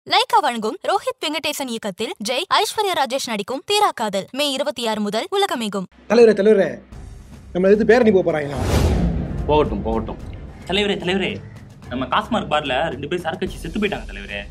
Lyca வழங்கும் ரோஹித் வெங்கடேசன் இயக்கத்தில் ஜெய் ஐஸ்வர்யா ராஜேஷ் நடிக்கும் தீரா காதல் மே இருபத்தி ஆறு முதல் உலகமெங்கும் தலைவரே தலைவரே நம்ம எதிர்த்து பேரணி போக போறாங்களா போகட்டும் போகட்டும் தலைவரே தலைவரே நம்ம காஸ்மார்க் பார்ல ரெண்டு பேர் சரக்கு அடிச்சு செத்து போயிட்டாங்க தலைவரே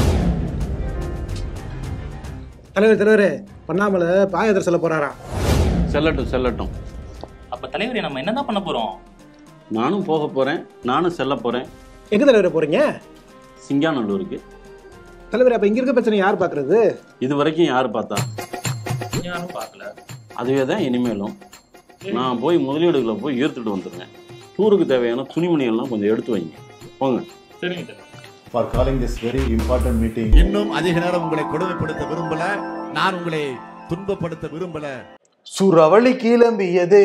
தலைவர் தலைவரே பண்ணாமல பாயதர் சொல்ல போறாராம் செல்லட்டும் செல்லட்டும் அப்ப தலைவரே நம்ம என்னதான் பண்ண போறோம் நானும் போக போறேன் நானும் செல்ல போறேன் எங்க தலைவரே போறீங்க சிங்காநல்லூருக்கு தலைவரே அப்ப இங்க இருக்க பிரச்சனை யார் பாக்குறது இது வரைக்கும் யார் பார்த்தா யாரும் பார்க்கல அதுவே தான் இனிமேலும் நான் போய் முதலீடுகளை போய் ஈர்த்துட்டு வந்துடுறேன் டூருக்கு தேவையான துணிமணிகள்லாம் கொஞ்சம் எடுத்து வைங்க போங்க சரிங்க தலைவர் for calling this very important meeting. இன்னும் அதிக நேரம் உங்களை கொடுமைப்படுத்த விரும்பல நான் உங்களை துன்பப்படுத்த விரும்பல சுரவழி கிளம்பியதே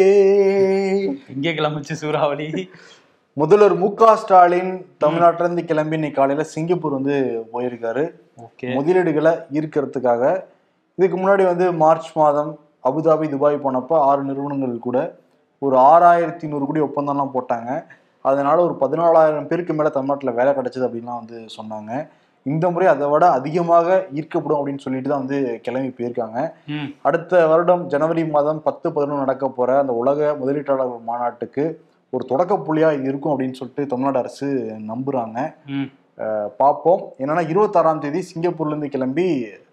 இங்கே கிளம்பிச்சு சூறாவளி முதல்வர் மு க ஸ்டாலின் தமிழ்நாட்டில இருந்து கிளம்பி இன்னைக்கு காலையில சிங்கப்பூர் வந்து போயிருக்காரு ஓகே முதலீடுகளை ஈர்க்கிறதுக்காக இதுக்கு முன்னாடி வந்து மார்ச் மாதம் அபுதாபி துபாய் போனப்போ ஆறு நிறுவனங்கள் கூட ஒரு ஆறாயிரத்தி நூறு கோடி ஒப்பந்தம்லாம் போட்டாங்க அதனால ஒரு பதினாலாயிரம் பேருக்கு மேல தமிழ்நாட்டில் வேலை கிடைச்சது அப்படின்லாம் வந்து சொன்னாங்க இந்த முறை அதை விட அதிகமாக ஈர்க்கப்படும் அப்படின்னு சொல்லிட்டு தான் வந்து கிளம்பி போயிருக்காங்க ம் அடுத்த வருடம் ஜனவரி மாதம் பத்து பதினொன்று நடக்க போற அந்த உலக முதலீட்டாளர்கள் மாநாட்டுக்கு ஒரு தொடக்க புள்ளியா இது இருக்கும் அப்படின்னு சொல்லிட்டு தமிழ்நாடு அரசு நம்புறாங்க ம் அஹ் பார்ப்போம் என்னன்னா இருபத்தாறாம் தேதி சிங்கப்பூர்ல இருந்து கிளம்பி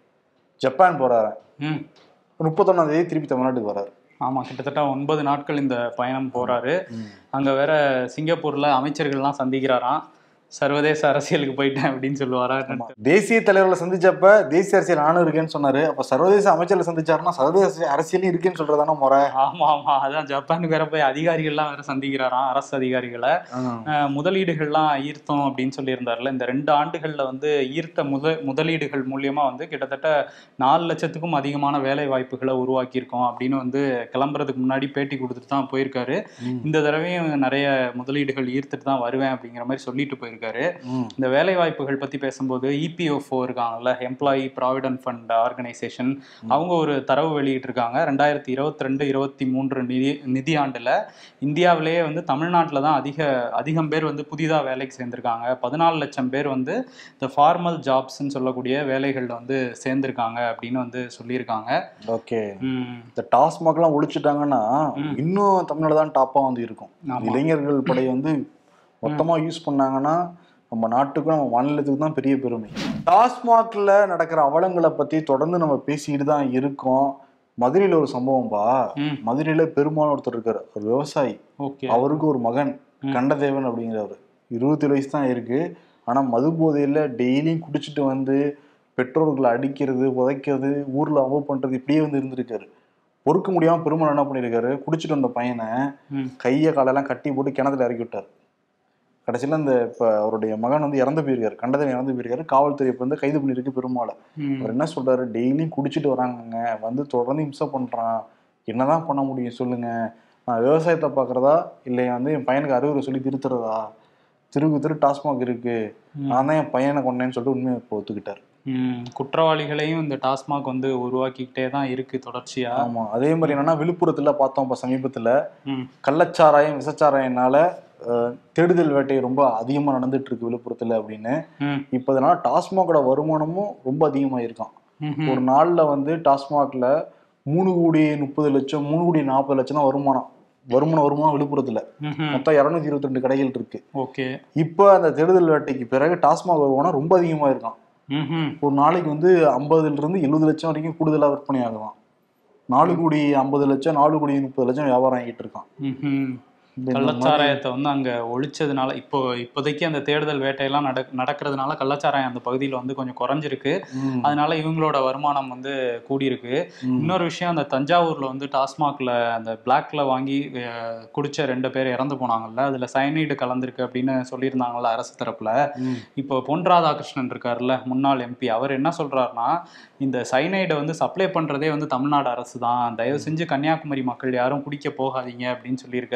ஜப்பான் போறாரு ம் முப்பத்தொன்னாம் தேதி திருப்பி தமிழ்நாட்டுக்கு வராரு ஆமா கிட்டத்தட்ட ஒன்பது நாட்கள் இந்த பயணம் போறாரு அங்க வேற சிங்கப்பூர்ல அமைச்சர்கள்லாம் சந்திக்கிறாராம் சர்வதேச அரசியலுக்கு போயிட்டேன் அப்படின்னு சொல்லுவாரா ஆமா. தேசிய தலைவர்களை சந்திச்சப்ப தேசிய அரசியல் நானும் இருக்கேன்னு சொன்னாரு அப்ப சர்வதேச அமைச்சர்களை சந்திச்சாருன்னா சர்வதேச அரசியலும் இருக்குன்னு சொல்றதான முறை ஆமா ஆமா அதான் ஜப்பானுக்கு வேற போய் அதிகாரிகள்லாம் வேற சந்திக்கிறாராம் அரசு அதிகாரிகளை அஹ், முதலீடுகள்லாம் ஈர்த்தோம் அப்படின்னு சொல்லியிருந்தாருல இந்த ரெண்டு ஆண்டுகள்ல வந்து ஈர்த்த முத முதலீடுகள் மூலியமா வந்து கிட்டத்தட்ட நாலு லட்சத்துக்கும் அதிகமான வேலை வாய்ப்புகளை உருவாக்கியிருக்கோம் அப்படின்னு வந்து கிளம்புறதுக்கு முன்னாடி பேட்டி கொடுத்துட்டு தான் போயிருக்காரு இந்த தடவையும் நிறைய முதலீடுகள் ஈர்த்துட்டு தான் வருவேன் அப்படிங்கிற மாதிரி சொல்லிட்டு போயிருக்காரு ம். இந்த வேலை வாய்ப்புகள் பத்தி பேசும்போது இபிஎஃப்ஓ இருக்காங்கல்ல எம்ப்ளாயி ப்ராவிடன்ட் ஃபண்ட் ஆர்கனைசேஷன் அவங்க ஒரு தரவு வெளியிட்டிருக்காங்க ரெண்டாயிரத்தி இருபத்தி ரெண்டு இருபத்தி மூன்று நிதி நிதியாண்டுல இந்தியாவிலேயே வந்து தமிழ்நாட்டில் தான் அதிக அதிகம் பேர் வந்து புதிதாக வேலைக்கு சேர்ந்திருக்காங்க பதினாலு லட்சம் பேர் வந்து இந்த ஃபார்மல் ஜாப்ஸ்ன்னு சொல்லக்கூடிய வேலைகளில் வந்து சேர்ந்திருக்காங்க அப்படின்னு வந்து சொல்லியிருக்காங்க ஓகே ம், இந்த டாஸ்மாக்லாம் ஒழிச்சிட்டாங்கன்னா ம். இன்னும் தமிழ்நாடு தான் டாப்பா வந்து இருக்கும் ஆமா. இளைஞர்கள் படை வந்து மொத்தமா யூஸ் பண்ணாங்கன்னா நம்ம நாட்டுக்கும் நம்ம மாநிலத்துக்கு தான் பெரிய பெருமை டாஸ்மாக்ல நடக்கிற அவலங்களை பத்தி தொடர்ந்து நம்ம பேசிக்கிட்டு தான் இருக்கோம் மதுரையில ஒரு சம்பவம்பா ம். மதுரையில பெருமாள் ஒருத்தர் இருக்காரு ஒரு விவசாயி ஓகே அவருக்கு ஒரு மகன் ம். கண்டதேவன் அப்படிங்கிறவர் இருபத்தி வயசு தான் இருக்கு ஆனா மது போதையில டெய்லியும் குடிச்சிட்டு வந்து பெற்றோர்களை அடிக்கிறது உதைக்கிறது ஊர்ல அமௌ பண்றது இப்படியே வந்து இருந்திருக்காரு பொறுக்க முடியாம பெருமாள் என்ன பண்ணியிருக்காரு குடிச்சிட்டு வந்த பையனை ம். கையை காலெல்லாம் கட்டி போட்டு கிணத்துல இறக்கி விட்டார் கடைசியில இந்த இப்ப அவருடைய மகன் வந்து இறந்து போயிருக்காரு கண்டதேவன் இறந்து போயிருக்காரு காவல்துறை இப்ப வந்து கைது பண்ணியிருக்கு பெருமாளை ம். அவர் என்ன சொல்றாரு டெய்லியும் குடிச்சிட்டு வராங்கங்க வந்து தொடர்ந்து இம்சை பண்றான் என்னதான் பண்ண முடியும் சொல்லுங்க நான் விவசாயத்தை பார்க்கறதா இல்லை வந்து என் பையனுக்கு அறிவுரை சொல்லி திருத்துறதா திருக்கு திரு டாஸ்மாக் இருக்கு நான் தான் என் பையனை கொண்டேன்னு சொல்லிட்டு உண்மையை இப்போ ஒத்துக்கிட்டாரு ம், குற்றவாளிகளையும் இந்த டாஸ்மாக் வந்து உருவாக்கிக்கிட்டே தான் இருக்கு தொடர்ச்சியா ஆமா அதே மாதிரி என்னன்னா விழுப்புரத்துல பார்த்தோம் இப்ப சமீபத்துல ம். கள்ளச்சாராயம் விசச்சாராயனால அஹ், தேடுதல் வேட்டை ரொம்ப அதிகமா நடந்துட்டு இருக்கு விழுப்புரத்துல அப்படின்னு ம். இப்ப இதனால டாஸ்மாகோட வருமானமும் ரொம்ப அதிகமாயிருக்கான் ம்ஹும். ஒரு நாள்ல வந்து டாஸ்மாக்ல மூணு கோடி முப்பது லட்சம் மூணு கோடி நாற்பது லட்சம் தான் வருமானம் வருமானம் வருமானம் விழுப்புரத்துல ம்ஹும். மொத்தம் இருநூத்தி இருபத்தி ரெண்டு கடைகள் இருக்கு ஓகே இப்ப அந்த தேடுதல் வேட்டைக்கு பிறகு டாஸ்மாக் வருமானம் ரொம்ப அதிகமா இருக்கான் ம்ஹும். ஒரு நாளைக்கு வந்து ஐம்பதுல இருந்து எழுபது லட்சம் வரைக்கும் கூடுதலா விற்பனை ஆகலாம் நாலு கோடி ஐம்பது லட்சம் நாலு கோடி முப்பது லட்சம் வியாபாரம் ஆகிட்டு இருக்கான் ம்ஹும். இந்த மாதிரி- கள்ளச்சாராயத்தை வந்து அங்க ஒழிச்சதுனால இப்போ இப்போதைக்கு அந்த தேடுதல் வேட்டையெல்லாம் நடக் நடக்கிறதுனால கள்ளச்சாராயம் அந்த பகுதியில் வந்து கொஞ்சம் குறைஞ்சிருக்கு ம். அதனால இவங்களோட வருமானம் வந்து கூடியிருக்கு ம். இன்னொரு விஷயம் அந்த தஞ்சாவூர்ல வந்து டாஸ்மாக்ல அந்த பிளாக்ல வாங்கி அஹ், குடிச்ச ரெண்டு பேர் இறந்து போனாங்கல்ல அதுல சயனைடு கலந்திருக்கு அப்படின்னு சொல்லியிருந்தாங்கல்ல அரசு தரப்புல ம். இப்போ பொன் ராதாகிருஷ்ணன் இருக்காருல்ல முன்னாள் எம்பி அவர் என்ன சொல்றாருன்னா இந்த சைனைடை வந்து சப்ளை பண்றதே வந்து தமிழ்நாடு அரசு தான் தயவு செஞ்சு கன்னியாகுமரி மக்கள் யாரும் குடிக்க போகாதீங்க அப்படின்னு சொல்லியிருக்காரு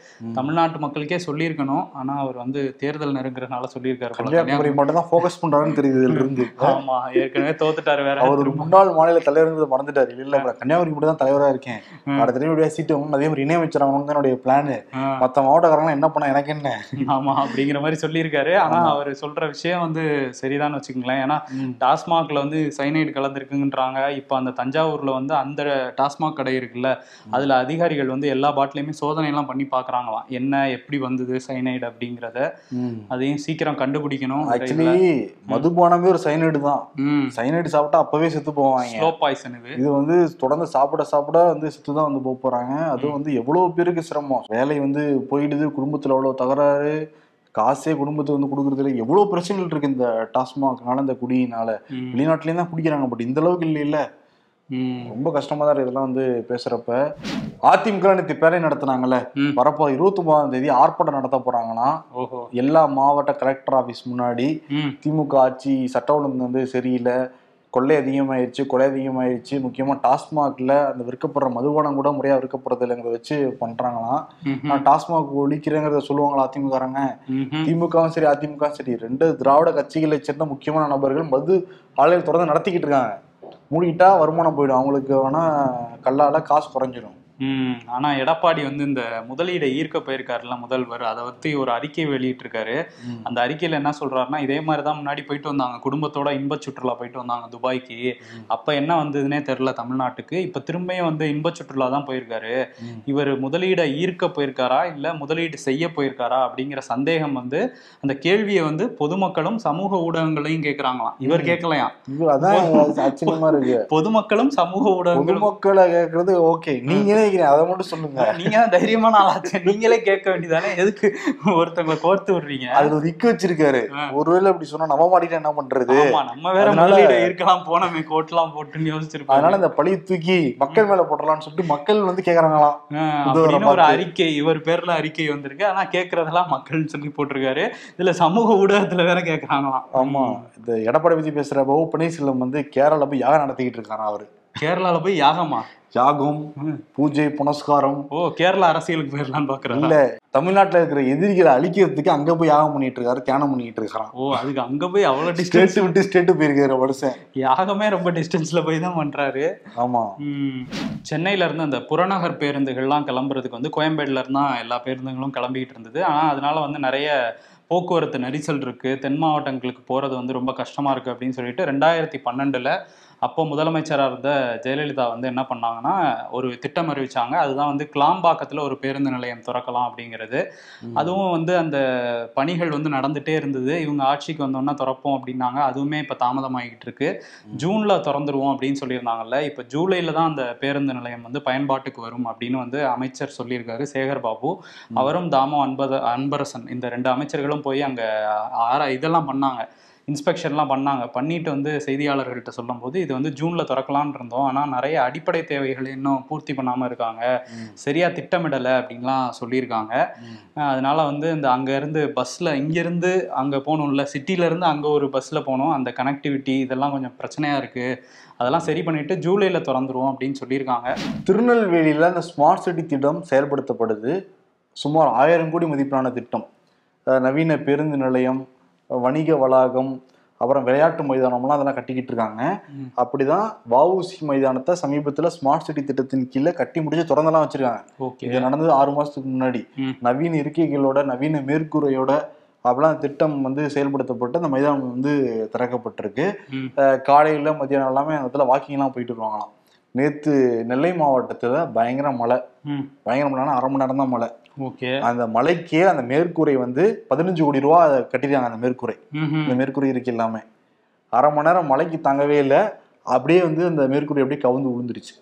தமிழ்நாட்டு மக்களுக்கே சொல்லியிருக்கணும் ஆனா அவர் வந்து தேர்தல் நெருங்குறதுனால சொல்லியிருக்காரு போல. கன்னியாகுமரி மட்டும் தான் ஃபோக்கஸ் பண்றாருன்னு தெரியுது இதுல இருந்து ஆமா ஏற்கனவே தோத்துட்டாரு வேற அவர் ஒரு திரும்ப. முன்னாள் மாநில தலைவர்ங்கிறத மறந்துட்டாரு இல்ல இல்ல கன்னியாகுமரி மட்டும் தான் தலைவரா இருக்கேன் ம். அடுத்த தடவை எப்படியா சீட்டு வாங்கணும் அதே மாதிரி இணையமைச்சர் ஆகணும் தான் என்னுடைய பிளான் ஆ. மத்த மாவட்டக்காரங்க என்ன பண்ண எனக்கு என்ன ஆமா அப்படிங்கிற மாதிரி சொல்லியிருக்காரு ஆனா அவர் சொல்ற விஷயம் வந்து சரிதான் வச்சுக்கோங்களேன் ஏன்னா ம். டாஸ்மாக்ல வந்து சைனைடு கலந்துருக்குன்றாங்க இப்போ அந்த தஞ்சாவூர்ல வந்து அந்த டாஸ்மாக் கடை இருக்குல்ல அதுல அதிகாரிகள் வந்து எல்லா பாட்டிலையுமே சோதனை எல்லாம் பண்ணி பாக்குறாங்களாம் என்ன எப்படி வந்தது சைனைடு அப்படிங்கிறத அதையும் சீக்கிரம் கண்டுபிடிக்கணும் ஆக்சுவலி மதுபானமே ஒரு சைனைடு தான் சைனைடு சாப்பிட்டா அப்பவே செத்து போவாங்க ஸ்லோ பாய்சன் இது இது வந்து தொடர்ந்து சாப்பிட சாப்பிட வந்து செத்து தான் வந்து போக போறாங்க அதுவும் வந்து எவ்வளவு பேருக்கு சிரமம் வேலை வந்து போயிடுது குடும்பத்துல அவ்வளவு தகராறு காசே குடும்பத்துக்கு வந்து கொடுக்கறதுல எவ்வளவு பிரச்சனைகள் இருக்கு இந்த டாஸ்மாக்னால இந்த குடியினால ம். வெளிநாட்டுலயும் தான் குடிக்கிறாங்க பட் இந்த அளவுக்கு இல்லைல்ல ம். ரொம்ப கஷ்டமா தான் இருக்கு இதெல்லாம் வந்து பேசுறப்ப அதிமுக நேற்று பேரை நடத்துனாங்கல்ல ம். வரப்போ இருபத்தி ஒன்பதாம் தேதி ஆர்ப்பாட்டம் நடத்த போறாங்களாம் ஓஹோ எல்லா மாவட்ட கலெக்டர் ஆபீஸ் முன்னாடி ம் திமுக ஆட்சி சட்ட ஒழுங்கு வந்து சரியில்லை கொள்ளை அதிகமாயிருச்சு கொலை அதிகமாயிருச்சு முக்கியமா டாஸ்மாக்ல அந்த விற்கப்படுற மதுபானம் கூட முறையா விற்கப்படுறது இல்லைங்கிறத வச்சு பண்றாங்களாம் ம்ஹும். நான் டாஸ்மாக் ஒழிக்கிறேங்கிறத சொல்லுவாங்களா அதிமுககாரங்க ம்ஹும். திமுகவும் சரி அதிமுகவும் சரி ரெண்டு திராவிட கட்சிகளை சேர்ந்த முக்கியமான நபர்கள் மது ஆலைகள் தொடர்ந்து நடத்திக்கிட்டு இருக்காங்க மூடிக்கிட்டா வருமானம் போயிடும் அவங்களுக்கு வேணா கல்லால காசு குறைஞ்சிடும் ம் ஆனா எடப்பாடி வந்து இந்த முதலீடை ஈர்க்க போயிருக்காருல்ல முதல்வர் அதை பத்தி ஒரு அறிக்கை வெளியிட்டிருக்காரு அந்த அறிக்கையில என்ன சொல்றாருன்னா இதே மாதிரி தான் முன்னாடி போயிட்டு வந்தாங்க குடும்பத்தோட இன்ப சுற்றுலா போயிட்டு வந்தாங்க துபாய்க்கு அப்ப என்ன வந்ததுன்னே தெரியல தமிழ்நாட்டுக்கு இப்ப திரும்பியும் வந்து இன்ப சுற்றுலா தான் போயிருக்காரு இவர் முதலீடை ஈர்க்க போயிருக்காரா இல்ல முதலீடு செய்ய போயிருக்காரா அப்படிங்கிற சந்தேகம் வந்து அந்த கேள்வியை வந்து பொதுமக்களும் சமூக ஊடகங்களையும் கேட்கறாங்களாம் இவர் கேட்கலையாம் இது அதான் ஆச்சரியமா இருக்கு பொதுமக்களும் சமூக ஊடகங்களும் பொதுமக்களை கேட்கறது ஓகே நீங்க நினைக்கிறேன் அதை மட்டும் சொல்லுங்க நீங்க தான் தைரியமான ஆளாச்சு நீங்களே கேட்க வேண்டியதானே எதுக்கு ஒருத்தவங்களை கோர்த்து விடுறீங்க அதுல ஒரு இக்கு வச்சிருக்காரு ஆ. ஒருவேளை அப்படி சொன்னா நம்ம மாட்டிட்டு என்ன பண்றது ஆமா நம்ம வேற அதனால- முதலீடு இருக்கலாம் போனோமே கோட்லாம் போட்டுன்னு யோசிச்சிருப்பாங்க அதனால இந்த பழிய தூக்கி மக்கள் மேல போட்டுடலாம்னு சொல்லிட்டு மக்கள் வந்து கேக்குறாங்களாம் ஆ, இது ஒரு அப்படின்னு ஒரு பார்த்து. அறிக்கை இவர் பேர்ல அறிக்கை வந்திருக்கு ஆனா கேக்குறதெல்லாம் மக்கள்னு சொல்லி போட்டிருக்காரு இதுல சமூக ஊடகத்துல வேற கேக்குறாங்களாம் ஆமா இந்த எடப்பாடி பத்தி பேசுற ஓ பன்னீர்செல்வம் வந்து கேரளா போய் யாகம் நடத்திக்கிட்டு இருக்காரா அவரு கேரளால போய் யாகமா யாகம் பூஜை புனஸ்காரம் ஓ கேரளா அரசியலுக்கு போயிடலாம்னு பாக்குறாரு இல்ல தமிழ்நாட்டுல இருக்கிற எதிரிகளை அழிக்கிறதுக்கு அங்க போய் யாகம் பண்ணிட்டு இருக்காரு தியானம் பண்ணிட்டு இருக்காராம் ஓ அதுக்கு அங்க போய் அவ்வளவு டிஸ்டன்ஸ் ஸ்டேட் விட்டு ஸ்டேட் போயிருக்காரு மனுஷன் யாகமே ரொம்ப டிஸ்டன்ஸ்ல போய் தான் பண்றாரு ஆமா ம். சென்னையில இருந்து அந்த புறநகர் பேருந்துகள்லாம் கிளம்புறதுக்கு வந்து கோயம்பேடுல இருந்து தான் எல்லா பேருந்துகளும் கிளம்பிக்கிட்டு இருந்தது ஆனா அதனால வந்து நிறைய போக்குவரத்து நெரிசல் இருக்கு தென் மாவட்டங்களுக்கு போறது வந்து ரொம்ப கஷ்டமா இருக்கு அப்படின்னு சொல்லிட்டு ரெண்டாயிரத்தி பன்னெண்டுல அப்போ முதலமைச்சராக இருந்த ஜெயலலிதா வந்து என்ன பண்ணாங்கன்னா ஒரு திட்டம் அறிவிச்சாங்க அதுதான் வந்து கிளாம்பாக்கத்தில் ஒரு பேருந்து நிலையம் திறக்கலாம் அப்படிங்கிறது அதுவும் வந்து அந்த பணிகள் வந்து நடந்துட்டே இருந்தது இவங்க ஆட்சிக்கு வந்தோன்னா திறப்போம் அப்படின்னாங்க அதுவுமே இப்போ தாமதமாகிட்டு இருக்கு ஜூன்ல திறந்துருவோம் அப்படின்னு சொல்லியிருந்தாங்கல்ல இப்போ ஜூலைல தான் அந்த பேருந்து நிலையம் வந்து பயன்பாட்டுக்கு வரும் அப்படின்னு வந்து அமைச்சர் சொல்லியிருக்காரு சேகர் பாபு அவரும் தாமோ அன்பத அன்பரசன் இந்த ரெண்டு அமைச்சர்களும் போய் அங்க ஆரா இதெல்லாம் பண்ணாங்க இன்ஸ்பெக்ஷன்லாம் பண்ணாங்க பண்ணிட்டு வந்து செய்தியாளர்கள்ட்ட சொல்லும்போது இது வந்து ஜூன்ல திறக்கலாம்னு இருந்தோம் ஆனா நிறைய அடிப்படை தேவைகளை இன்னும் பூர்த்தி பண்ணாம இருக்காங்க சரியா திட்டமிடலை அப்படின்லாம் சொல்லியிருக்காங்க அஹ் அதனால வந்து இந்த அங்க இருந்து பஸ்ல இங்க இருந்து அங்க போகணும்ல சிட்டில இருந்து அங்க ஒரு பஸ்ல போகணும் அந்த கனெக்டிவிட்டி இதெல்லாம் கொஞ்சம் பிரச்சனையா இருக்கு அதெல்லாம் சரி பண்ணிட்டு ஜூலைல திறந்துருவோம் அப்படின்னு சொல்லியிருக்காங்க திருநெல்வேலியில இந்த ஸ்மார்ட் சிட்டி திட்டம் செயல்படுத்தப்படுது சுமார் ஆயிரம் கோடி மதிப்பிலான திட்டம் அஹ் நவீன பேருந்து நிலையம் வணிக வளாகம் அப்புறம் விளையாட்டு மைதானம்லாம் அதெல்லாம் கட்டிக்கிட்டு இருக்காங்க ம். அப்படிதான் வஉசி மைதானத்தை சமீபத்துல ஸ்மார்ட் சிட்டி திட்டத்தின் கீழே கட்டி முடிச்சு திறந்தெல்லாம் வச்சிருக்காங்க ஓகே இது நடந்தது ஆறு மாசத்துக்கு முன்னாடி ம். நவீன இருக்கைகளோட நவீன மேற்கூரையோட அப்படிலாம் திட்டம் வந்து செயல்படுத்தப்பட்டு அந்த மைதானம் வந்து திறக்கப்பட்டிருக்கு ம். அஹ் காலையில மதியானம் எல்லாமே அந்த இடத்துல வாக்கிங்லாம் போயிட்டு வருவாங்களாம் நேத்து நெல்லை மாவட்டத்துல பயங்கர மழை ம். பயங்கர மழைனா அரை மணி நேரம் தான் மழை ஓகே அந்த மலைக்கே அந்த மேற்கூரை வந்து பதினஞ்சு கோடி ரூபா கட்டிருக்காங்க அந்த மேற்கூரை ம்ஹும். இந்த மேற்கூரை இருக்கு எல்லாமே அரை மணி நேரம் மழைக்கு தாங்கவே இல்லை அப்படியே வந்து அந்த மேற்கூரை அப்படியே கவுந்து விழுந்துருச்சு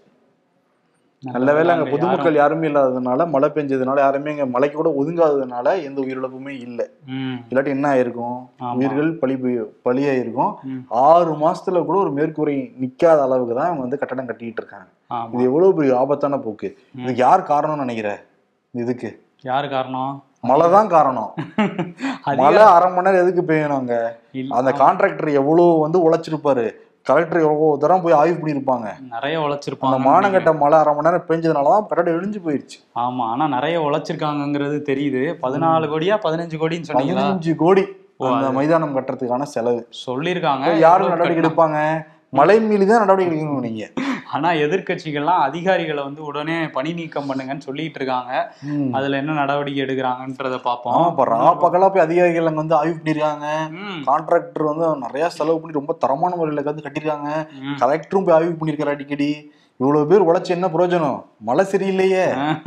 நல்ல வேளை அங்க அங்க பொதுமக்கள் யாருமே இல்லாததுனால மழை பெஞ்சதுனால யாருமே அங்க மலைக்கு கூட ஒதுங்காததுனால எந்த உயிரிழப்புமே இல்லை ம். இல்லாட்டி என்ன ஆயிருக்கும் ஆமா. உயிர்கள் பலி போய்- பலியாயிருக்கும் ம். ஆறு மாசத்துல கூட ஒரு மேற்கூரை நிக்காத அளவுக்கு தான் அவங்க வந்து கட்டடம் கட்டிட்டு இருக்காங்க ஆமா இது எவ்வளவு பெரிய ஆபத்தான போக்கு இதுக்கு யார் காரணம்னு நினைக்கிற இதுக்கு யாரு காரணம் மழை தான் காரணம் அதிக- மழை அரை மணி நேரம் எதுக்கு பெய்யணும் அங்க இல்ல- அந்த கான்ட்ராக்டர் எவ்வளவு வந்து உழைச்சிருப்பாரு கலெக்டர் எவ்வளோ தரம் போய் ஆய்வு பண்ணியிருப்பாங்க நிறைய அந்த உழைச்சிருப்பாங்க மானங்கட்ட மழை அரை மணி நேரம் பெஞ்சதுனால தான் பெரடு இழிஞ்சு போயிடுச்சு ஆமா ஆனா நிறைய உழைச்சிருக்காங்கங்கிறது தெரியுது பதினாலு கோடியா பதினஞ்சு கோடின்னு சொன்னீங்களா பதினஞ்சு கோடி ஓ, அந்த அது- மைதானம் கட்டுறதுக்கான செலவு சொல்லியிருக்காங்க யாரும் எவ்வளவு நடவடிக்கை கட்டணம்? எடுப்பாங்க மழை மீறி தான் நடவடிக்கை எடுக்கணும் நீங்க ஆனா எதிர்க்கட்சிகள்லாம் அதிகாரிகளை வந்து உடனே பணி நீக்கம் பண்ணுங்கன்னு சொல்லிட்டு இருக்காங்க ம். அதுல என்ன நடவடிக்கை எடுக்கிறாங்கன்றத ஆமா பார்ப்போம் பாரு பகலா போய் அதிகாரிகள் அங்க வந்து ஆய்வு பண்ணிருக்காங்க ம், கான்ட்ராக்டர் வந்து நிறைய செலவு பண்ணி ரொம்ப தரமான முறையில வந்து கட்டிருக்காங்க ம். கலெக்டரும் போய் ஆய்வு பண்ணிருக்காரு அடிக்கடி இவ்வளவு பேர் உழைச்சு என்ன பிரயோஜனம் மழை சரியில்லையே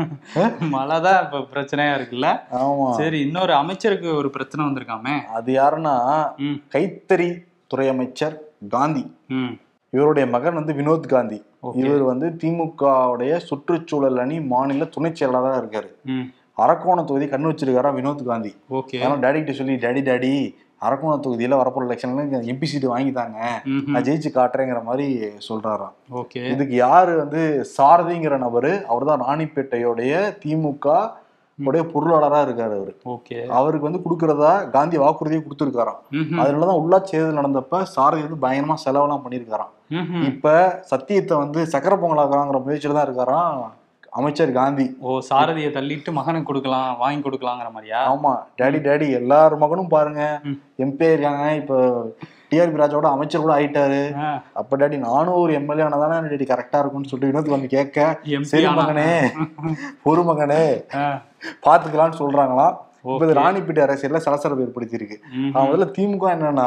மழைதான் இப்ப பிரச்சனையா இருக்குல்ல ஆமா சரி இன்னொரு அமைச்சருக்கு ஒரு பிரச்சனை வந்திருக்காமே அது யாருன்னா ம். கைத்தறி துறை அமைச்சர் காந்தி ம் இவருடைய மகன் வந்து வினோத் காந்தி Okay. இவர் வந்து திமுகவுடைய சுற்றுச்சூழல் அணி மாநில துணை செயலாளராக இருக்காரு ம் அரக்கோணம் தொகுதி கண்ணு வச்சிருக்காரா வினோத் காந்தி ஓகே அதனால டேடி கிட்ட சொல்லி டேடி டேடி அரக்கோணம் தொகுதியில வரப்போற எலெக்ஷன்ல எம்பி சீட்டு வாங்கித்தாங்க நான் ஜெயிச்சு காட்டுறேங்கிற மாதிரி சொல்றாராம் ஓகே இதுக்கு யாரு வந்து சாரதிங்கிற நபரு அவர்தான் ராணிப்பேட்டையோடைய திமுக உடைய பொருளாளரா இருக்காரு அவரு ஓகே அவருக்கு வந்து கொடுக்கறதா காந்தி வாக்குறுதியை கொடுத்துருக்காராம் ம்ஹும். அதனாலதான் உள்ளாட்சி தேர்தல் நடந்தப்ப சாரதி வந்து பயங்கரமா செலவெல்லாம் பண்ணியிருக்காராம் ம்ஹும். இப்ப சத்தியத்தை வந்து சக்கர பொங்கலாக்குறாங்கிற முயற்சியில தான் இருக்காராம் அமைச்சர் காந்தி ஓ சாரதியை தள்ளிட்டு மகனுக்கு கொடுக்கலாம் வாங்கி கொடுக்கலாங்கிற மாதிரியா ஆமா டேடி டேடி எல்லார் மகனும் பாருங்க ம். எம்பி இருக்காங்க இப்போ டிஆர்பி ராஜாவோட அமைச்சர் கூட ஆயிட்டாரு ஆ. அப்ப டேடி நானும் ஒரு எம்எல்ஏ ஆனதானே டேடி கரெக்டா இருக்கும்னு சொல்லிட்டு வினோத் வந்து கேட்க MP சரி ஆனா- மகனே ஒரு மகனே ஆ. பாத்துக்கலாம்னு சொல்றாங்களாம் இப்ப இது Okay. ராணிப்பேட்டை அரசியல்ல சலசலப்பு ஏற்படுத்தி இருக்கு ம்ஹும். அவன் முதல்ல திமுக என்னன்னா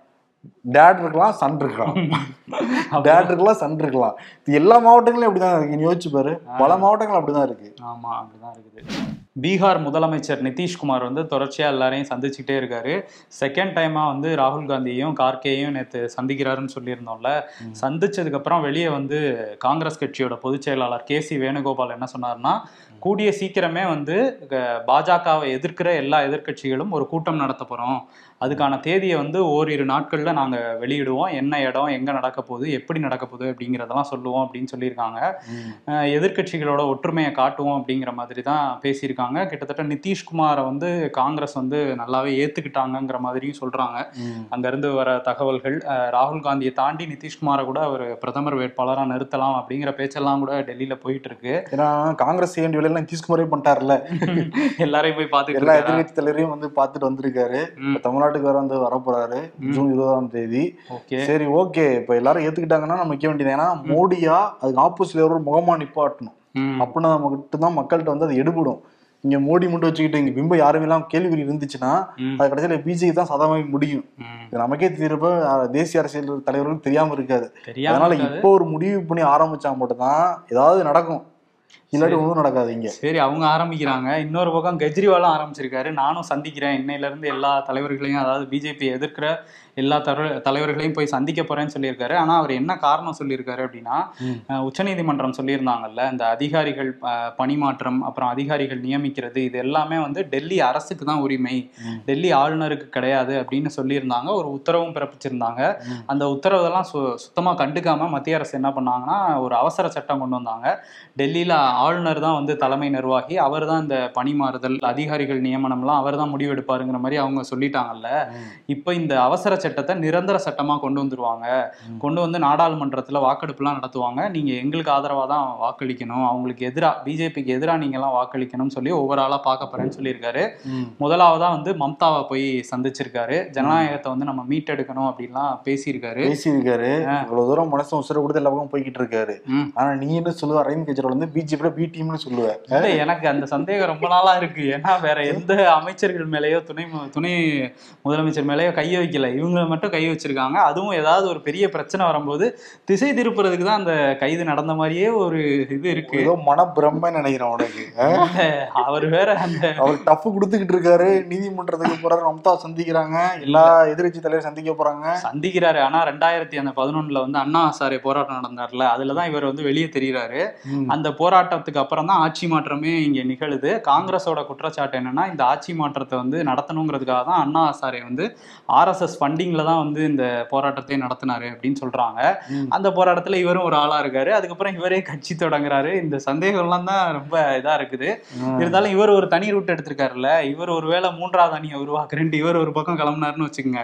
டேட் இருக்கலாம் சன் இருக்கலாம் டேட் இருக்கலாம் சன் இருக்கலாம் இது எல்லா மாவட்டங்களும் அப்படிதான் இருக்கு நீ யோசிச்சு பாரு பல மாவட்டங்கள் அப்படிதான் இருக்கு ஆமா அப்படிதான் இருக்குது பீகார் முதலமைச்சர் நிதிஷ்குமார் வந்து தொடர்ச்சியா எல்லாரையும் சந்திச்சுக்கிட்டே இருக்காரு செகண்ட் டைமா வந்து ராகுல் காந்தியையும் கார்கேயும் நேத்து சந்திக்கிறாருன்னு சொல்லியிருந்தோம்ல சந்திச்சதுக்கு அப்புறம் வெளியே வந்து காங்கிரஸ் கட்சியோட பொதுச் செயலாளர் கே சி வேணுகோபால் என்ன சொன்னார்னா கூடிய சீக்கிரமே வந்து க- பாஜகவை எதிர்க்கிற எல்லா எதிர்க்கட்சிகளும் ஒரு கூட்டம் நடத்த போறோம் அதுக்கான தேதியை வந்து ஓரிரு நாட்கள்ல நாங்க வெளியிடுவோம் என்ன இடம் எங்க நடக்க போகுது எப்படி நடக்க போகுது அப்படிங்கிறதெல்லாம் சொல்லுவோம் அப்படின்னு சொல்லியிருக்காங்க அஹ் எதிர்க்கட்சிகளோட ஒற்றுமையை காட்டுவோம் அப்படிங்கிற மாதிரி தான் பேசியிருக்காங்க கிட்டத்தட்ட நிதிஷ்குமாரை வந்து காங்கிரஸ் வந்து நல்லாவே ஏத்துக்கிட்டாங்கங்கிற மாதிரியும் சொல்றாங்க அங்கிருந்து வர தகவல்கள் அஹ் ராகுல் காந்தியை தாண்டி நிதிஷ்குமாரை கூட அவர் பிரதமர் வேட்பாளராக நிறுத்தலாம் அப்படிங்கிற பேச்செல்லாம் கூட டெல்லியில போயிட்டு இருக்கு ஏன்னா காங்கிரஸ் செய்ய வேண்டிய வேலையெல்லாம் நிதிஷ்குமாரே பண்ணிட்டாருல எல்லாரையும் போய் பார்த்துட்டு எல்லா இருக்காரா? எதிர்கட்சி தலைவரையும் வந்து பார்த்துட்டு வந்திருக்காரு ம். இப்ப தமிழ்நாட்டுக்கு வர வந்து வரப்போறாரு ஜூன் இருபதாம் தேதி ஓகே சரி ஓகே இப்ப எல்லாரும் ஏத்துக்கிட்டாங்கன்னா நம்ம வைக்க வேண்டியது ஏன்னா மோடியா அதுக்கு ஆப்போசிட்ல ஒரு முகமா நிப்பாட்டணும் ம். அப்படின்னா மட்டும்தான் மக்கள்கிட்ட வந்து அது எடுபடும் இங்க மோடி மட்டும் வச்சுக்கிட்டு இங்க பிம்ப யாருமே எல்லாம் கேள்விக்குறி இருந்துச்சுன்னா ம். அது கடைசியில பிஜேபி தான் சாதகமாக முடியும் ம். இது நமக்கே தீர்ப்ப தேசிய அரசியல் தலைவர்களுக்கு தெரியாம இருக்காது தெரியாம அதனால இருக்காது. இப்போ ஒரு முடிவு பண்ணி ஆரம்பிச்சா மட்டும்தான் ஏதாவது நடக்கும் இல்லாட்டி ஒன்றும் நடக்காது இங்க சரி அவங்க ஆரம்பிக்கிறாங்க இன்னொரு பக்கம் கெஜ்ரிவாலும் ஆரம்பிச்சிருக்காரு நானும் சந்திக்கிறேன் இன்னையில இருந்து எல்லா தலைவர்களையும் அதாவது பிஜேபி எதிர்க்கிற எல்லா தர தலைவர்களையும் போய் சந்திக்க போறேன்னு சொல்லியிருக்காரு ஆனா அவர் என்ன காரணம் சொல்லியிருக்காரு அப்படின்னா அஹ், உச்சநீதிமன்றம் சொல்லியிருந்தாங்கல்ல இந்த அதிகாரிகள் அஹ், பணிமாற்றம் அப்புறம் அதிகாரிகள் நியமிக்கிறது இது எல்லாமே வந்து டெல்லி அரசுக்கு தான் உரிமை டெல்லி ஆளுநருக்கு கிடையாது அப்படின்னு சொல்லியிருந்தாங்க ஒரு உத்தரவும் பிறப்பிச்சிருந்தாங்க அந்த உத்தரவெல்லாம் சு சுத்தமா கண்டுக்காம மத்திய அரசு என்ன பண்ணாங்கன்னா ஒரு அவசர சட்டம் கொண்டு வந்தாங்க டெல்லியில ஆளுநர் தான் வந்து தலைமை நிர்வாகி அவர் தான் இந்த பணிமாறுதல் அதிகாரிகள் நியமனம்லாம் அவர் தான் முடிவெடுப்பாருங்கிற மாதிரி அவங்க சொல்லிட்டாங்கல்ல இப்போ இந்த அவசர சட்டத்தை நிரந்தர சட்டமா கொண்டு வந்துருவாங்க கொண்டு வந்து நாடாளுமன்றத்துல வாக்கெடுப்புலாம் நடத்துவாங்க நீங்க எங்களுக்கு ஆதரவா தான் வாக்களிக்கணும் அவங்களுக்கு எதிரா பிஜேபிக்கு எதிரா நீங்க எல்லாம் வாக்களிக்கணும்னு சொல்லி ஒவ்வொரு ஆளா பார்க்க போறேன்னு சொல்லியிருக்காரு முதலாவதா வந்து மம்தாவை போய் சந்திச்சிருக்காரு ஜனநாயகத்தை வந்து நம்ம மீட்டெடுக்கணும் அப்படின்லாம் பேசியிருக்காரு பேசியிருக்காரு இவ்வளவு தூரம் மனசு உசுர கொடுத்து எல்லா பக்கம் போய்கிட்டு இருக்காரு ம். ஆனா நீ என்ன சொல்லுவ அரவிந்த் கெஜ்ரிவால் வந்து பிஜேபியோட பி டீம்னு சொல்லுவ இல்ல எனக்கு அந்த சந்தேகம் ரொம்ப நாளா இருக்கு ஏன்னா வேற எந்த அமைச்சர்கள் மேலயோ துணை மு- துணை முதலமைச்சர் மேலயோ கைய வைக்கல இவங்க மட்டும் கை வச்சிருக்காங்க அதுவும் ஏதாவது ஒரு பெரிய பிரச்சனை வரும்போது திசை திருப்புறதுக்கு தான் அந்த கைது நடந்த மாதிரியே ஒரு இது இருக்கு ஏதோ மன பிரம்ம நினைக்கிறேன் உனக்கு அஹ்? இல்ல, அவர் வேற அந்த அவர் டஃப் கொடுத்துக்கிட்டு இருக்காரு நீதிமன்றத்துக்கு போறாரு மம்தா சந்திக்கிறாங்க எல்லா எதிர்கட்சி தலைவர் சந்திக்க போறாங்க சந்திக்கிறாரு ஆனா ரெண்டாயிரத்தி அந்த பதினொன்னுல வந்து அண்ணா ஹசாரே போராட்டம் நடந்தார்ல அதுலதான் இவர் வந்து வெளியே தெரியுறாரு ம். அந்த போராட்டத்துக்கு அப்புறம் தான் ஆட்சி மாற்றமே இங்க நிகழுது காங்கிரஸோட குற்றச்சாட்டு என்னன்னா இந்த ஆட்சி மாற்றத்தை வந்து நடத்தணுங்கிறதுக்காக தான் அண்ணா ஹசாரே வந்து ஆர்எஸ்எஸ் ஃபண்டிங்ல தான் வந்து இந்த போராட்டத்தை நடத்தினாரு அப்படின்னு சொல்றாங்க ம். அந்த போராட்டத்துல இவரும் ஒரு ஆளா இருக்காரு அதுக்கப்புறம் இவரே கட்சி தொடங்குறாரு இந்த சந்தேகம்லாம் தான் ரொம்ப இதா இருக்குது இருந்தாலும் இவர் ஒரு தனி ரூட் எடுத்திருக்காருல்ல இவர் ஒருவேளை மூன்றாவது அணியை உருவாக்குறேன்ட்டு இவர் ஒரு பக்கம் கிளம்புனாருன்னு வச்சுக்கோங்க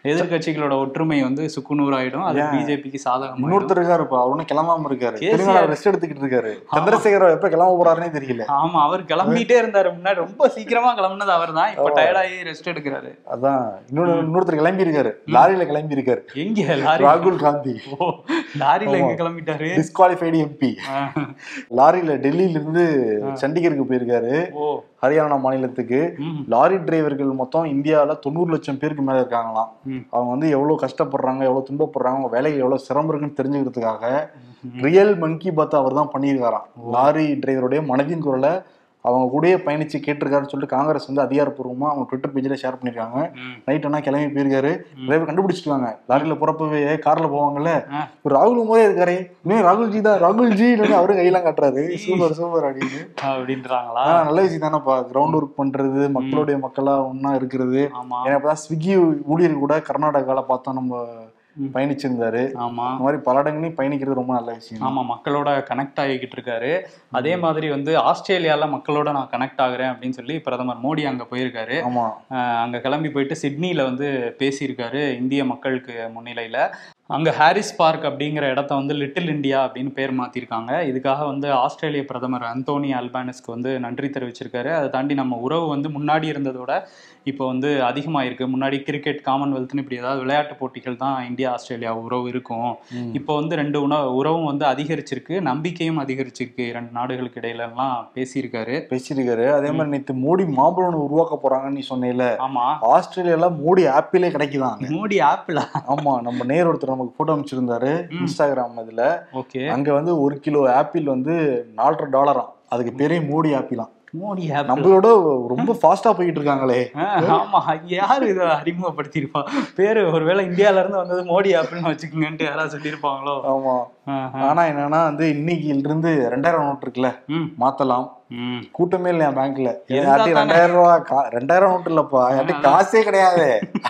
எதிர்க்கட்சிகளோட ஒற்றுமை வந்து சுக்குநூறு ஆயிடும் அது ஏன்? பிஜேபிக்கு சாதகம் இன்னொருத்தர் இருக்காருப்பா அவர் ஒன்றும் கிளம்பாம இருக்காரு கேசிஆர். தெலுங்கானா ரெஸ்ட் எடுத்துக்கிட்டு இருக்காரு சந்திரசேகர எப்ப கிளம்ப போறாருன்னே தெரியல ஆமா அவர் கிளம்பிட்டே இருந்தாரு முன்னாடி ரொம்ப சீக்கிரமா கிளம்புனது அவர் தான் இப்ப ஆ. டயர்டாகி ரெஸ்ட் எடுக்கிறாரு அதான் இன்னொரு இன்னொருத்தர் கிளம்பி இருக்காரு லாரியில கிளம்பி இருக்காரு எங்க லாரி ராகுல் காந்தி ஓ லாரியில எங்க ஆமா. கிளம்பிட்டாரு டிஸ்குவாலிஃபைடு எம்பி ஆ. லாரியில டெல்லியில இருந்து சண்டிகருக்கு போயிருக்காரு ஓ ஹரியானா மாநிலத்துக்கு ம். லாரி டிரைவர்கள் மொத்தம் இந்தியாவில் தொண்ணூறு லட்சம் பேருக்கு மேல இருக்காங்களாம் ம். அவங்க வந்து எவ்வளவு கஷ்டப்படுறாங்க எவ்வளவு துன்பப்படுறாங்க அவங்க வேலைக்கு எவ்வளவு சிரமம் இருக்குன்னு தெரிஞ்சுக்கிறதுக்காக ரியல் மன்கி பாத் அவர் தான் பண்ணியிருக்காராம் லாரி டிரைவருடைய மனதின் குரலை அவங்க கூடயே பயணிச்சு கேட்டிருக்காருன்னு சொல்லிட்டு காங்கிரஸ் வந்து அதிகாரப்பூர்வமா அவங்க ட்விட்டர் பேஜ்ல ஷேர் பண்ணிருக்காங்க ம். நைட் ஆனா கிளம்பி போயிருக்காரு டிரைவர் கண்டுபிடிச்சிருக்காங்க லாரியில போறப்பவே கார்ல போவாங்கல்ல ஆ. ஒரு ராகுல் போதே இருக்காரு இன்னும் ராகுல்ஜி தான் ராகுல்ஜி அவரும் கையெல்லாம் காட்டுறாரு சூப்பர் சூப்பர் அப்படின்னு அப்படின்றாங்களா ஆ, நல்ல விஷயம் தானேப்பா கிரவுண்ட் ஒர்க் பண்றது மக்களுடைய மக்களா ஒண்ணா இருக்கிறது ஆமா ஏன்னா இப்பதான் ஸ்விக்கி ஊழியர் கூட கர்நாடகால பார்த்தோம் நம்ம ம். பயணிச்சிருந்தாரு ஆமா இந்த மாதிரி பல இடங்களையும் பயணிக்கிறது ரொம்ப நல்ல விஷயம் ஆமா மக்களோட கனெக்ட் ஆகிக்கிட்டு இருக்காரு அதே மாதிரி வந்து ஆஸ்திரேலியால மக்களோட நான் கனெக்ட் ஆகுறேன் அப்படின்னு சொல்லி பிரதமர் மோடி அங்க போயிருக்காரு ஆமா அஹ் அங்க கிளம்பி போயிட்டு சிட்னில வந்து பேசியிருக்காரு இந்திய மக்களுக்கு முன்னிலையில அங்க ஹாரிஸ் பார்க் அப்படிங்கிற இடத்த வந்து லிட்டில் இந்தியா அப்படின்னு பேர் மாத்திருக்காங்க இதுக்காக வந்து ஆஸ்திரேலிய பிரதமர் அந்தோனி அல்பானஸ்க்கு வந்து நன்றி தெரிவிச்சிருக்காரு அதை தாண்டி நம்ம உறவு வந்து முன்னாடி இருந்ததோட இப்போ வந்து அதிகமாயிருக்கு முன்னாடி கிரிக்கெட் காமன்வெல்த்னு இப்படி ஏதாவது விளையாட்டு போட்டிகள் தான் இந்தியா ஆஸ்திரேலியா உறவு இருக்கும் ம். இப்போ வந்து ரெண்டு உணவு உறவும் வந்து அதிகரிச்சிருக்கு நம்பிக்கையும் அதிகரிச்சிருக்கு இரண்டு நாடுகளுக்கு இடையில எல்லாம் பேசியிருக்காரு பேசியிருக்காரு அதே மாதிரி நேத்து மோடி மாம்பழம் உருவாக்க போறாங்கன்னு நீ சொன்னேல ஆமா ஆஸ்திரேலியால மோடி ஆப்பிளே கிடைக்குதாங்க மோடி ஆப்பிளா ஆமா நம்ம நேர் ஒருத்தர் நமக்கு போட்டோ அமைச்சிருந்தாரு ம். இன்ஸ்டாகிராம் இதுல ஓகே அங்க வந்து ஒரு கிலோ ஆப்பிள் வந்து நாலரை டாலராம் அதுக்கு பேரே மோடி ஆப்பிளாம் மோடி ஆப்பிள் நம்மளோட ரொம்ப ஃபாஸ்டா போயிட்டு இருக்காங்களே ஆ, ஆமா யாரு இதை அறிமுகப்படுத்தியிருப்பா பேரு ஒருவேளை இந்தியால இருந்து வந்தது மோடி ஆப்பிள்னு வச்சுக்கோங்கன்ட்டு யாராவது சொல்லியிருப்பாங்களோ ஆமா ஆஹா. ஆனா என்னன்னா வந்து இன்னைக்குல இருந்து ரெண்டாயிரம் நோட்டு இருக்குல்ல ம், மாத்தலாம் ம். கூட்டமே இல்லையா பேங்க்ல இருந்தா யார்ட்டையும் தானே. ரெண்டாயிரம் ரூபா கா- ரெண்டாயிரம் நோட்டு இல்லப்பா யார்ட்டையும் காசே கிடையாது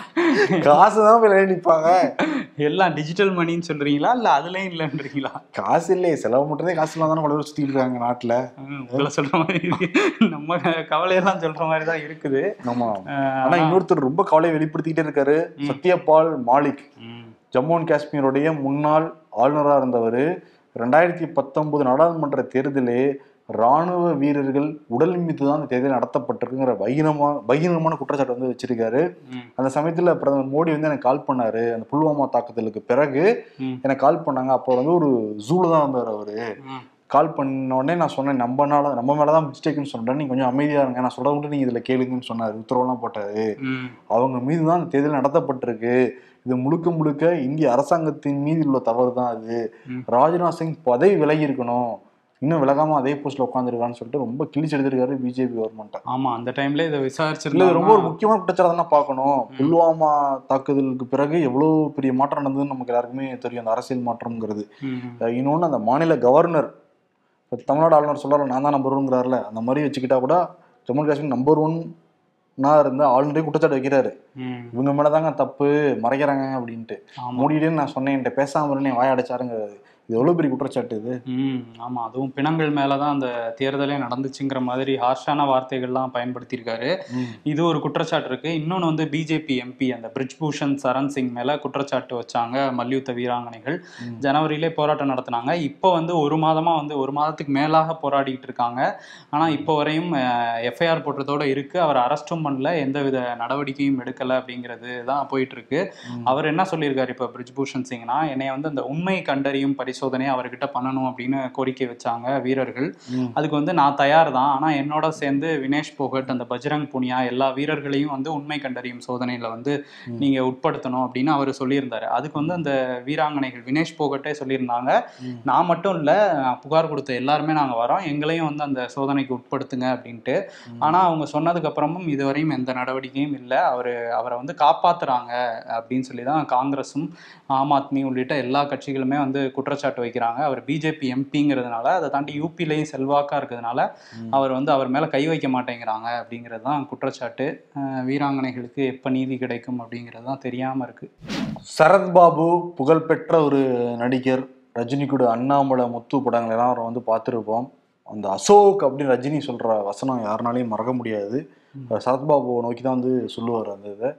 காசு தான் போய் லைன் நிப்பாங்க எல்லாம் டிஜிட்டல் மணின்னு சொல்றீங்களா இல்ல அதுலயும் இல்லன்றீங்களா காசு இல்லையே செலவு மட்டும்தான் காசு இல்லாம தானே பல பேர் சுத்திட்டு இருக்காங்க நாட்டுல ம், உங்களை சொல்ற மாதிரி இருக்கு. நம்ம கவலையெல்லாம் சொல்ற மாதிரி தான் இருக்குது ஆமா ஆஹ், ஆனா இன்னொருத்தர் ரொம்ப கவலையை வெளிப்படுத்திக்கிட்டே இருக்காரு சத்யபால் மாலிக் ம், ஜம்மு அண்ட் காஷ்மீருடைய முன்னாள் ஆளுநராக இருந்தவர் ரெண்டாயிரத்தி பத்தொன்பது நாடாளுமன்ற தேர்தலே ராணுவ வீரர்கள் உடல் மீது தான் அந்த தேர்தல் நடத்தப்பட்டிருக்குங்கிற பகிரமா பகிரங்கமான குற்றச்சாட்டு வந்து வச்சிருக்காரு ம், அந்த சமயத்துல பிரதமர் மோடி வந்து எனக்கு கால் பண்ணாரு அந்த புல்வாமா தாக்குதலுக்கு பிறகு ம், எனக்கு கால் பண்ணாங்க அப்போ வந்து ஒரு ஜூல தான் வந்தார் அவரு ம். கால் பண்ண உடனே நான் சொன்னேன் நம்மனால நம்ம மேலதான் மிஸ்டேக்னு சொல்றேன் நீங்க கொஞ்சம் அமைதியா இருங்க நான் சொல்றத மட்டும் நீங்க இதுல கேளுங்கன்னு சொன்னாரு உத்தரவுலாம் போட்டாரு ம், அவங்க மீது தான் அந்த தேர்தல் நடத்தப்பட்டிருக்கு இது முழுக்க முழுக்க இந்திய அரசாங்கத்தின் மீது உள்ள தவறு தான் அது ம். ராஜ்நாத் சிங் பதவி விலகி இருக்கணும் இன்னும் விலகாம அதே போஸ்ட்ல உட்காந்துருக்கான்னு சொல்லிட்டு ரொம்ப கிழிச்சு எடுத்திருக்காரு பிஜேபி கவர்மெண்ட் ஆமா அந்த டைம்ல இதை இல்ல இது விசாரிச்சிருந்தா ரொம்ப ஒரு முக்கியமான குற்றச்சாட்டு தான் பார்க்கணும் புல்வாமா தாக்குதலுக்கு பிறகு எவ்வளவு பெரிய மாற்றம் நடந்ததுன்னு நமக்கு எல்லாருக்குமே தெரியும் அந்த அரசியல் மாற்றம்ங்கிறது அஹ் இன்னொன்னு அந்த மாநில கவர்னர் இப்ப தமிழ்நாடு ஆளுநர் சொல்றாரு நான் தான் நம்பர் ஒன்ங்கிறாருல அந்த மாதிரி வச்சுக்கிட்டா கூட ஜம்மு அண்ட் காஷ்மீர் நம்பர் ஒன்னா இருந்த ஆளுநரே குற்றச்சாட்டு வைக்கிறாரு இவங்க மேலதாங்க தப்பு மறைக்கிறாங்க அப்படின்ட்டு ஆமா மூடிட்டே நான் சொன்னேன் என்கிட்ட பேசாம இருந்தேன் வாய அடைச்சாருங்கிறது இது எவ்வளவு பெரிய குற்றச்சாட்டு இது ம் ஆமா அதுவும் பிணங்கள் மேலதான் அந்த தேர்தலே நடந்துச்சுங்கிற மாதிரி ஹார்ஷான வார்த்தைகள்லாம் பயன்படுத்தியிருக்காரு இது ஒரு குற்றச்சாட்டு இருக்கு இன்னொன்று வந்து பிஜேபி எம்பி அந்த பிரிஜ் பூஷன் சரண் சிங் மேல குற்றச்சாட்டு வச்சாங்க மல்யுத்த வீராங்கனைகள் ம். ஜனவரியிலே போராட்டம் நடத்தினாங்க இப்போ வந்து ஒரு மாதமா வந்து ஒரு மாதத்துக்கு மேலாக போராடிட்டு இருக்காங்க ஆனா இப்போ வரையும் எஃப்ஐஆர் போட்டதோட இருக்கு அவர் அரெஸ்டும் பண்ணல எந்தவித நடவடிக்கையும் எடுக்கல அப்படிங்கிறது தான் போயிட்டு இருக்கு அவர் என்ன சொல்லியிருக்காரு இப்போ பிரிஜ்பூஷன் சிங்னா என்னை வந்து அந்த உண்மை கண்டறியும் பரிசோதனை அவர்கிட்ட பண்ணணும் அப்படின்னு கோரிக்கை வச்சாங்க வீரர்கள் ம். அதுக்கு வந்து நான் தயார் தான் ஆனா என்னோட சேர்ந்து வினேஷ் போகட் அந்த பஜ்ரங் புனியா எல்லா வீரர்களையும் வந்து உண்மை கண்டறியும் சோதனையில வந்து ம். நீங்க உட்படுத்தணும் அப்படின்னு அவர் சொல்லியிருந்தாரு அதுக்கு வந்து அந்த வீராங்கனைகள் வினேஷ் போகட்டே சொல்லியிருந்தாங்க ம். நான் மட்டும் இல்ல நான் புகார் கொடுத்த எல்லாருமே நாங்க வரோம் எங்களையும் வந்து அந்த சோதனைக்கு உட்படுத்துங்க அப்படின்ட்டு ஆனா அவங்க சொன்னதுக்கு அப்புறமும் இதுவரையும் எந்த நடவடிக்கையும் இல்லை அவரு அவரை வந்து காப்பாத்துறாங்க அப்படின்னு சொல்லி தான் காங்கிரஸும் ஆம் ஆத்மி உள்ளிட்ட எல்லா கட்சிகளுமே வந்து குற்றச்சாட்டு வைக்கிறாங்க அவர் பிஜேபி எம்பிங்கிறதுனால அதை தாண்டி யூபிலையும் செல்வாக்கா இருக்கிறதுனால அவர் வந்து அவர் மேல கை வைக்க மாட்டேங்கிறாங்க அப்படிங்கிறது தான் குற்றச்சாட்டு அஹ் வீராங்கனைகளுக்கு எப்ப நீதி கிடைக்கும் அப்படிங்கிறது தான் தெரியாம இருக்கு சரத்பாபு புகழ்பெற்ற ஒரு நடிகர் ரஜினி கூட அண்ணாமலை முத்து படங்கள் எல்லாம் அவரை வந்து பார்த்துருப்போம் அந்த அசோக் அப்படின்னு ரஜினி சொல்ற வசனம் யாருனாலையும் மறக்க முடியாது சரத்பாபுவை நோக்கி தான் வந்து சொல்லுவார் அந்த இதை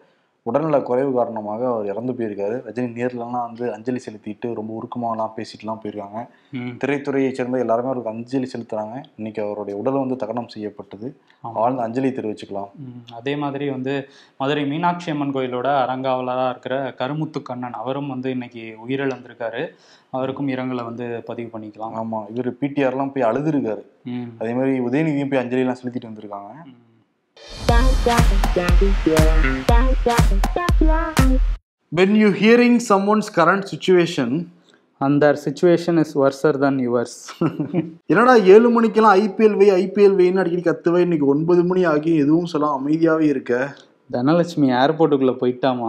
உடல்நல குறைவு காரணமாக அவர் இறந்து போயிருக்காரு ரஜினி நேர்லலாம் வந்து அஞ்சலி செலுத்திட்டு ரொம்ப உருக்கமாலாம் பேசிட்டுலாம் போயிருக்காங்க ம். திரைத்துறையை சேர்ந்த எல்லாருமே அவருக்கு அஞ்சலி செலுத்துறாங்க இன்னைக்கு அவருடைய உடல் வந்து தகனம் செய்யப்பட்டது ஆமா. ஆழ்ந்த அஞ்சலி தெரிவிச்சுக்கலாம் ம், அதே மாதிரி வந்து மதுரை மீனாட்சி அம்மன் கோயிலோட அறங்காவலராக இருக்கிற கருமுத்து கண்ணன் அவரும் வந்து இன்னைக்கு உயிரிழந்திருக்காரு அவருக்கும் இரங்கலை வந்து பதிவு பண்ணிக்கலாம் ஆமா இவர் பிடிஆர்லாம் போய் அழுதுருக்காரு ம், அதே மாதிரி உதயநிதியும் போய் அஞ்சலிலாம் செலுத்திட்டு வந்திருக்காங்க ம். when you hearing someone's current situation அந்த situation is worser than yours என்னடா ஏழு மணிக்கெல்லாம் ஐபிஎல் வை ஐபிஎல் வைன்னு அடிக்கடி கத்துவை இன்னைக்கு ஒன்பது மணி ஆகி எதுவும் சொல்ல அமைதியாவே இருக்க தனலட்சுமி ஏர்போர்ட்டுக்குள்ள போயிட்டாமா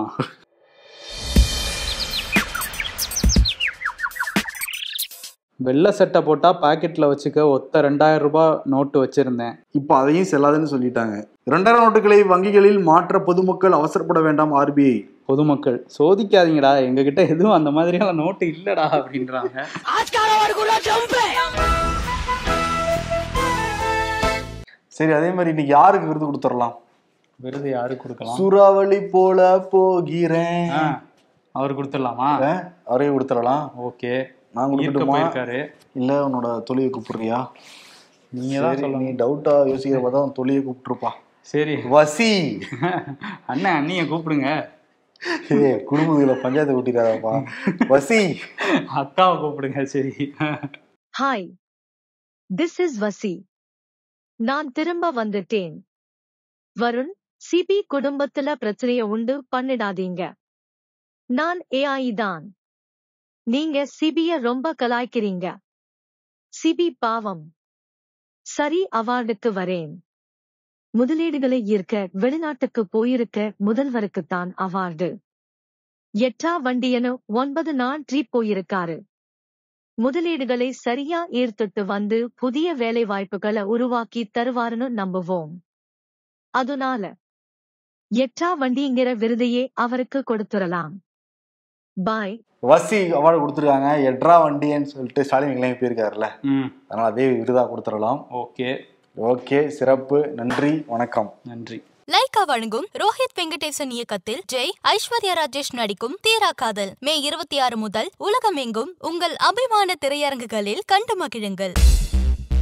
வெள்ளை சட்டை போட்டா பாக்கெட்ல வச்சுக்க ஒத்த ரெண்டாயிரம் ரூபாய் நோட்டு வச்சிருந்தேன் இப்போ அதையும் செல்லாதுன்னு சொல்லிட்டாங்க இரண்டாயிரம் நோட்டுகளை வங்கிகளில் மாற்ற பொதுமக்கள் அவசரப்பட வேண்டாம் ஆர்பிஐ பொதுமக்கள் சோதிக்காதீங்கடா எங்ககிட்ட எதுவும் அந்த மாதிரியான நோட்டு இல்லடா அப்படின்றாங்க சரி அதே மாதிரி இன்னைக்கு யாருக்கு விருது கொடுத்துடலாம் விருது யாருக்கு கொடுக்கலாம் சூறாவளி போல போகிறேன் ஆ, அவர் கொடுத்துடலாமா அஹ், அவரே கொடுத்துடலாம் ஓகே நான் ஈர்க்க கொடுக்கட்டுமா போயிருக்காரு இல்ல உன்னோட தொழிலை கூப்பிடுறியா நீங்க தான் சரி, நீ சொல்லணும் டவுட்டா யோசிக்கிற பார்த்தா உன் தொழிலை கூப்பிட்டுருப்பா சரி வசி அண்ணன் அண்ணிய கூப்பிடுங்க ஏ குடும்பத்துல பஞ்சாயத்து கூட்டிடாதப்பா வசி அக்காவை கூப்பிடுங்க சரி ஹாய் திஸ் இஸ் வசி நான் திரும்ப வந்துட்டேன் வருண் சிபி குடும்பத்துல பிரச்சனைய உண்டு பண்ணிடாதீங்க நான் ஏஐ தான் நீங்க சிபிய ரொம்ப கலாய்க்கிறீங்க சிபி பாவம் சரி அவார்டுக்கு வரேன் முதலீடுகளை ஈர்க்க வெளிநாட்டுக்கு போயிருக்க முதல்வருக்குத்தான் அவார்டு எட்டா வண்டியனு ஒன்பது நாள் ட்ரிப் போயிருக்காரு முதலீடுகளை சரியா ஈர்த்துட்டு வந்து புதிய வேலை வாய்ப்புகளை உருவாக்கி தருவாருன்னு நம்புவோம் அதனால எட்டா வண்டிங்கிற விருதையே அவருக்கு கொடுத்துடலாம் பாய் வசி அவார்டு கொடுத்துருக்காங்க எட்ரா வண்டின்னு சொல்லிட்டு ஸ்டாலின் கிளம்பி போயிருக்காருல்ல ம் அதனால அதே விருதா கொடுத்துடலாம் ஓகே ஓகே சிறப்பு நன்றி வணக்கம் நன்றி லைகா வழங்கும் ரோஹித் வெங்கடேசன் இயக்கத்தில் ஜெய் ஐஸ்வர்யா ராஜேஷ் நடிக்கும் தீரா காதல் மே இருபத்தி ஆறு முதல் உலகமெங்கும் உங்கள் அபிமான திரையரங்குகளில் கண்டு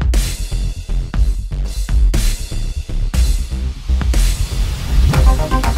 மகிழுங்கள்